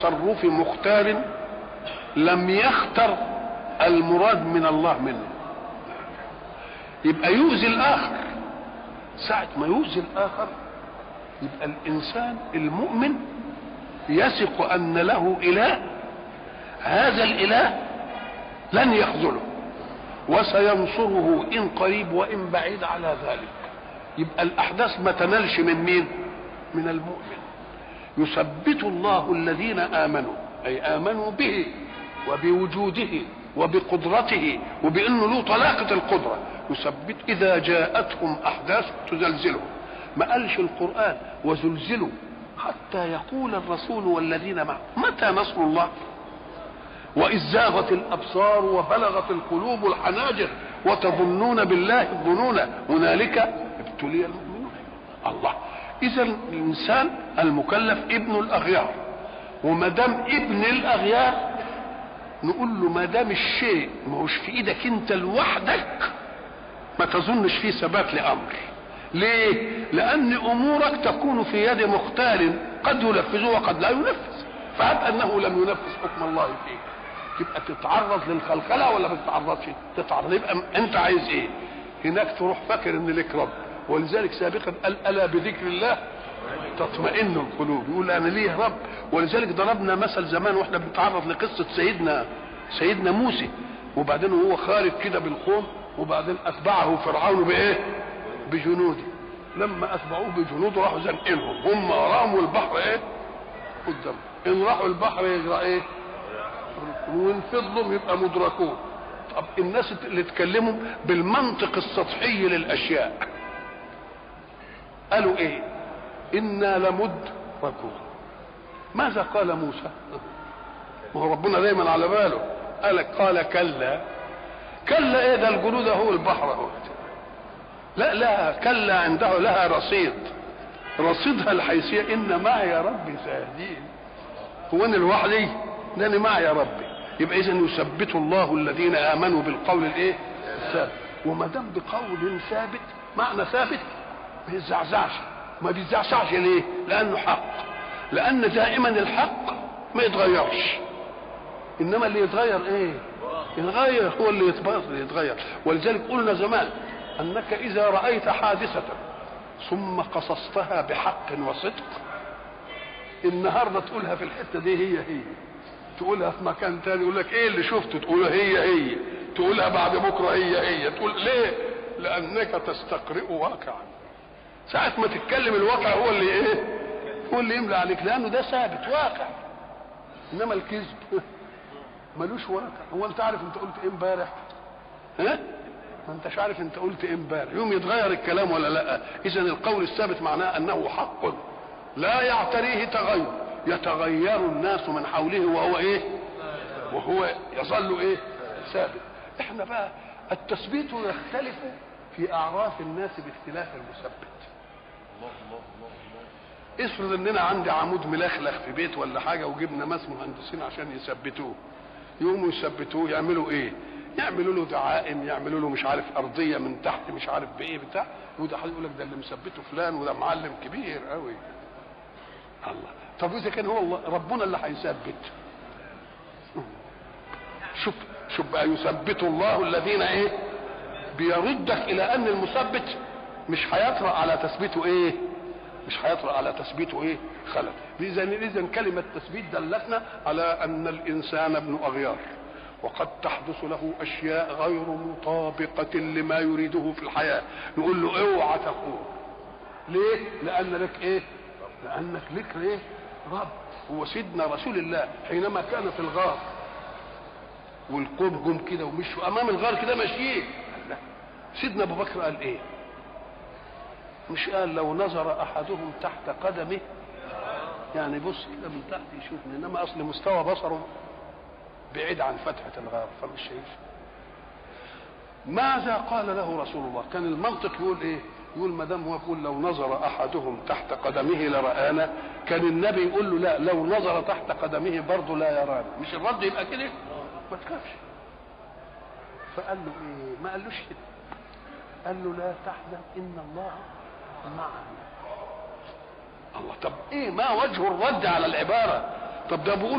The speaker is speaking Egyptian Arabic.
تصرف مختار لم يختر المراد من الله منه يبقى يؤذي الاخر ساعة ما يؤذي الاخر يبقى الانسان المؤمن يثق ان له اله هذا الاله لن يخذله وسينصره ان قريب وان بعيد على ذلك يبقى الاحداث ما تنالش من مين من المؤمن يثبت الله الذين امنوا اي امنوا به وبوجوده وبقدرته وبانه له طلاقه القدره يثبت اذا جاءتهم احداث تزلزلهم ما قالش القران وزلزلوا حتى يقول الرسول والذين معه متى نصر الله واذ زاغت الابصار وبلغت القلوب الحناجر وتظنون بالله الظنون هنالك ابتلي المؤمنون الله اذا الانسان المكلف ابن الاغيار وما دام ابن الاغيار نقول له ما دام الشيء ما هوش في ايدك انت لوحدك ما تظنش فيه ثبات لامر ليه لان امورك تكون في يد مختار قد ينفذه وقد لا ينفذ فهب انه لم ينفذ حكم الله فيك تبقى تتعرض للخلخله ولا ما تتعرضش تتعرض يبقى انت عايز ايه هناك تروح فاكر ان لك رب ولذلك سابقا قال الا بذكر الله تطمئن القلوب يقول انا ليه رب ولذلك ضربنا مثل زمان واحنا بنتعرض لقصه سيدنا سيدنا موسى وبعدين وهو خارج كده بالقوم وبعدين اتبعه فرعون بايه بجنوده لما اتبعوه بجنوده راحوا زنقينهم هم وراهم والبحر ايه قدام ان راحوا البحر يجرى ايه وان فضلوا يبقى مدركون طب الناس اللي اتكلموا بالمنطق السطحي للاشياء قالوا ايه انا لمدركون ماذا قال موسى ما هو ربنا دايما على باله قال قال كلا كلا ايه ده الجنود هو البحر اهو لا لا كلا عنده لها رصيد رصيدها الحيثيه ان معي يا ربي سيهدين هو انا لوحدي ده انا معي يا ربي يبقى اذا يثبت الله الذين امنوا بالقول الايه الثابت وما دام بقول ثابت معنى ثابت ما يزعزعش ما بيزعزعش ليه لانه حق لان دائما الحق ما يتغيرش انما اللي يتغير ايه يتغير هو اللي يتبطل يتغير ولذلك قلنا زمان انك اذا رايت حادثه ثم قصصتها بحق وصدق النهارده تقولها في الحته دي هي هي تقولها في مكان تاني يقول لك ايه اللي شفته تقولها هي هي تقولها بعد بكره هي هي تقول ليه لانك تستقرئ واقعا ساعة ما تتكلم الواقع هو اللي ايه هو اللي يملى عليك لانه ده ثابت واقع انما الكذب ملوش واقع هو انت عارف انت قلت ايه امبارح ها ما انتش عارف انت قلت ايه امبارح يوم يتغير الكلام ولا لا اذا القول الثابت معناه انه حق لا يعتريه تغير يتغير الناس من حوله وهو ايه وهو يظل ايه ثابت احنا بقى التثبيت يختلف في اعراف الناس باختلاف المثبت افرض اننا عندي عمود ملخلخ في بيت ولا حاجه وجبنا ناس مهندسين عشان يثبتوه يقوموا يثبتوه يعملوا ايه يعملوا له دعائم يعملوا له مش عارف ارضيه من تحت مش عارف بايه بتاع وده يقول لك ده اللي مثبته فلان وده معلم كبير قوي الله طب واذا كان هو الله ربنا اللي هيثبت شوف شوف بقى يثبت الله الذين ايه بيردك الى ان المثبت مش هيطرا على تثبيته ايه مش هيطرا على تثبيته ايه خلل اذا اذا كلمه تثبيت دلتنا على ان الانسان ابن اغيار وقد تحدث له اشياء غير مطابقه لما يريده في الحياه نقول له اوعى تقول ليه لان لك ايه لانك لك ايه رب هو سيدنا رسول الله حينما كان في الغار والقوم جم كده ومشوا امام الغار كده ماشيين سيدنا ابو بكر قال ايه مش قال لو نظر احدهم تحت قدمه يعني بص كده من تحت يشوفني انما اصل مستوى بصره بعيد عن فتحه الغار فمش شايف ماذا قال له رسول الله كان المنطق يقول ايه يقول ما دام هو يقول لو نظر احدهم تحت قدمه لرانا كان النبي يقول له لا لو نظر تحت قدمه برضه لا يرانا مش الرد يبقى كده ما تخافش فقال له ايه ما قالوش كده قال له لا تحزن ان الله معنا الله طب ايه ما وجه الرد على العباره طب ده بيقول